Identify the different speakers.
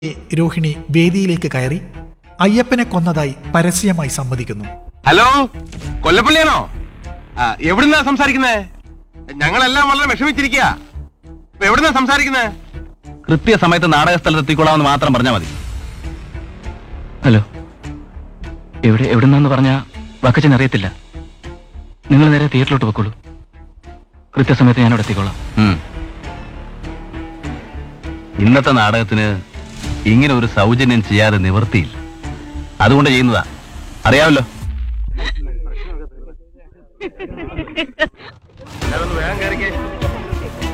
Speaker 1: രോഹിണി വേദിയിലേക്ക് കയറി അയ്യപ്പനെ കൊന്നതായി പരസ്യമായി സമ്മതിക്കുന്നു
Speaker 2: ഹലോ കൊല്ലപ്പള്ളിയാണോ ആ, എവിടുന്നാ സംസാരിക്കുന്നേ ഞങ്ങളെല്ലാം വളരെ വിഷമിച്ചിരിക്കുക എവിടുന്നാ സംസാരിക്കുന്നേ
Speaker 3: കൃത്യസമയത്ത് നാടക സ്ഥലത്ത് എത്തിക്കൊള്ളാമെന്ന് മാത്രം പറഞ്ഞാൽ മതി ഹലോ എവിടെ എവിടുന്നാന്ന് പറഞ്ഞാ വക്കച്ചൻ അറിയത്തില്ല നിങ്ങൾ നേരെ തിയേറ്ററിലോട്ട് പൊക്കോളൂ കൃത്യസമയത്ത് ഞാൻ അവിടെ എത്തിക്കോളാം ഇന്നത്തെ നാടകത്തിന് ഇങ്ങനെ ഒരു സൗജന്യം ചെയ്യാതെ നിവർത്തിയില്ല അതുകൊണ്ട് ചെയ്യുന്നതാ അറിയാമല്ലോ
Speaker 2: വേഗം കയറിക്കേ